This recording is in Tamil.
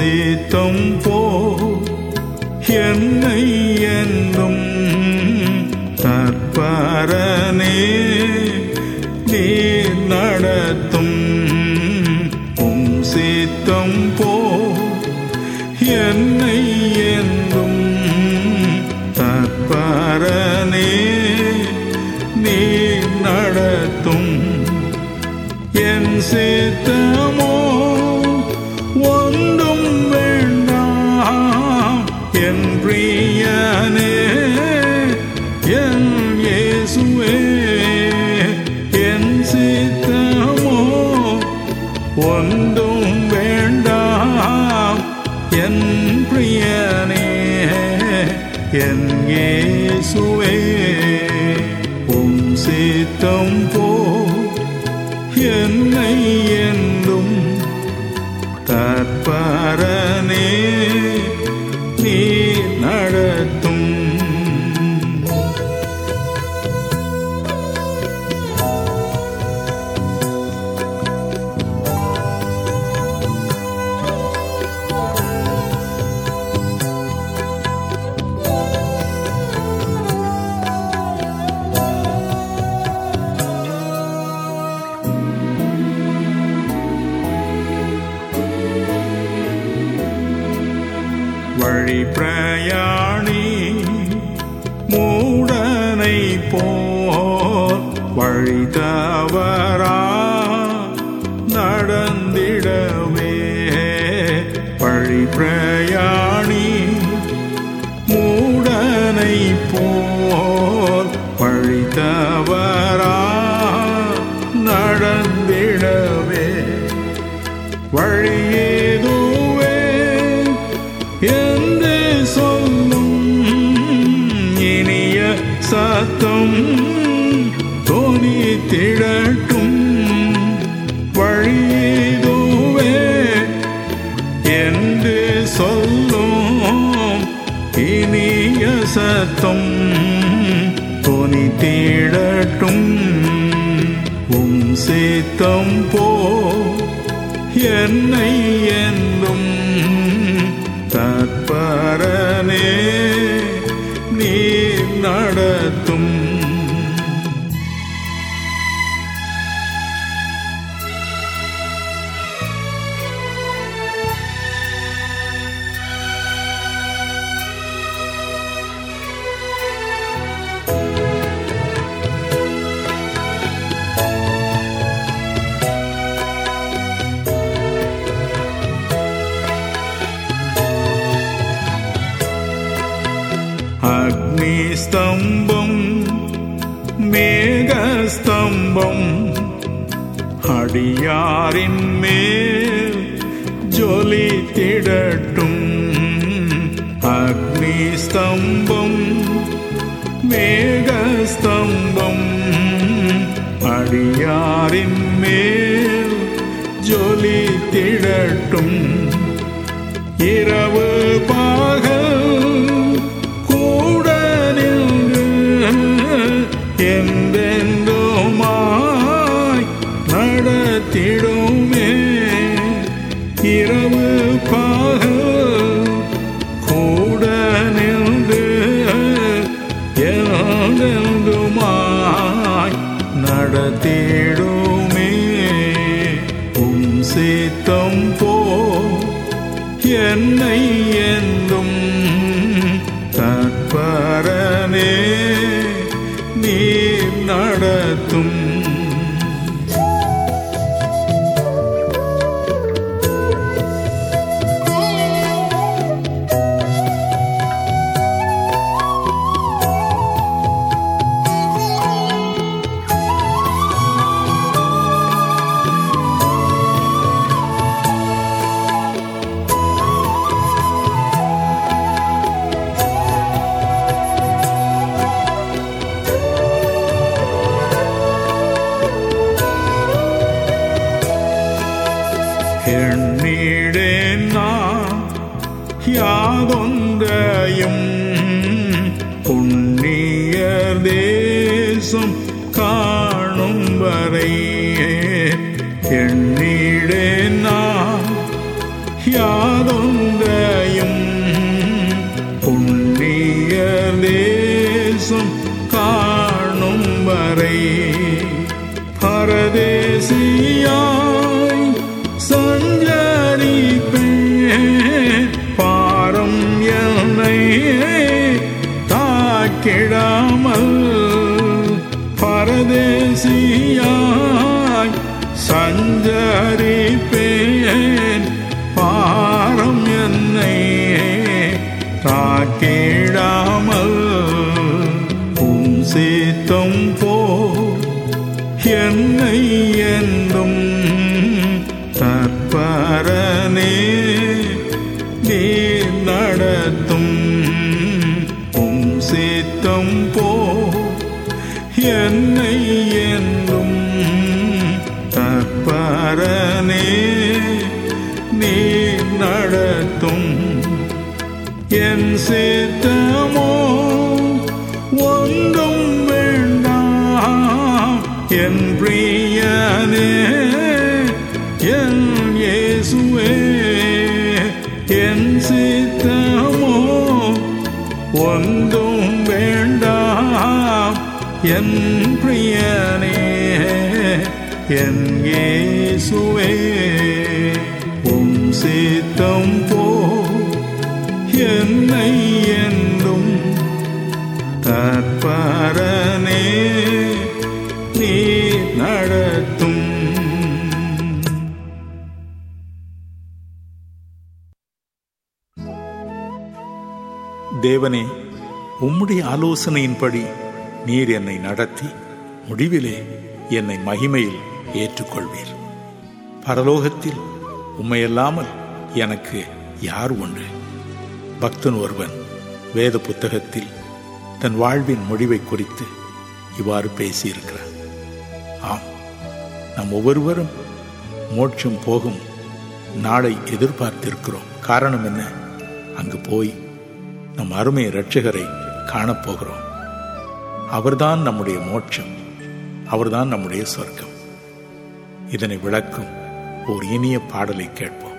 சீத்தம் போ என்னை என்றும் தற்பரனே நீ நடத்தும் உம் சீத்தம் போ என்னை என்றும் தற்பரனே நீ நடத்தும் என் சித்தமோ ஒன்றும் வேண்டாம் என் பிரியனே என் இயேசுவே என் சித்தமோ ஒன்றும் வேண்டாம் என் பிரியனே என் இயேசுவே உம் சித்தம் போ என்னை என்றும் தற்பரனே நீ நடத்தும் வழி பிரயாணி மூடனை போல் வழி தவறா நடந்திடவே வழி பிரயாணி மூடனை போல் வழி தவறா நடந்திடவே வழியேதுவே என்று சொல்லும் இனிய சத்தம் தோனி திடட்டும் வழியேதுவே என்று சொல்லும் இனிய சத்தம் தோனி திடட்டும் உம் சேத்தம் போ என்னை என்றும் தற்பரனே நீ நடத்தும் அக்னிஸ்தம்பம் மேகஸ்தம்பம் அடியாரின் மேல் ஜொலித்திடட்டும் அக்னிஸ்தம்பம் மேகஸ்தம்பம் அடியாரின் மேல் ஜொலித்திடட்டும் இரவு பாகல் கூட நின்று என்றென்றுமாய் நடத்திடுமே இரவு பாகல் கூட நின்று என்றென்றுமாய் நடத்திடுமே உம் சித்தம் போ என்னை என்றும் தற்பரனே நீ நடத்தும் எண்ணீடேன் நான் யாதொன்றையும் புண்ணியர் தேசம் காணும் வரை எண்ணீடேன் நான் யாதொன்றையும் தேசம் காணும் வரை பரதேசியாய் சஞ்சரிப்பேன் பாரம் என்னை தாக்கிடாமல் பரதேசியாய் சஞ்சரிப்பேன் பாரம் என்னை தாக்கிடாமல் உம் சீத்தம் போ என்னை என்றும் தற்பரனே நீ நடத்தும் உம் சீத்தம் போ என்னை என்றும் தற்பரனே நீ நடத்தும் என் சித்தமோ ஒன்றும் வேண்டாம் என் பிரியனே என் இயேசுவே என் சித்தமோ ஒன்றும் வேண்டாம் என் பிரியனே என் இயேசுவே உம் சித்தம் போ என்னை என்றும் தற்பரனே நீ நடத்தும் தேவனே உம்முடைய ஆலோசனையின்படி நீர் என்னை நடத்தி முடிவிலே என்னை மகிமையில் ஏற்றுக்கொள்வீர் பரலோகத்தில் உம்மையல்லாமல் எனக்கு யார் உண்டு பக்தன் ஒருவன் வேத புத்தகத்தில் தன் வாழ்வின் முடிவை குறித்து இவ்வாறு பேசியிருக்கிறார் ஆம் நம் ஒவ்வொருவரும் மோட்சம் போகும் நாளை எதிர்பார்த்திருக்கிறோம் காரணம் என்ன அங்கு போய் நம் அருமை இரட்சகரை காணப்போகிறோம் அவர்தான் நம்முடைய மோட்சம் அவர்தான் நம்முடைய சொர்க்கம் இதனை விளக்கும் ஓர் இனிய பாடலை கேட்போம்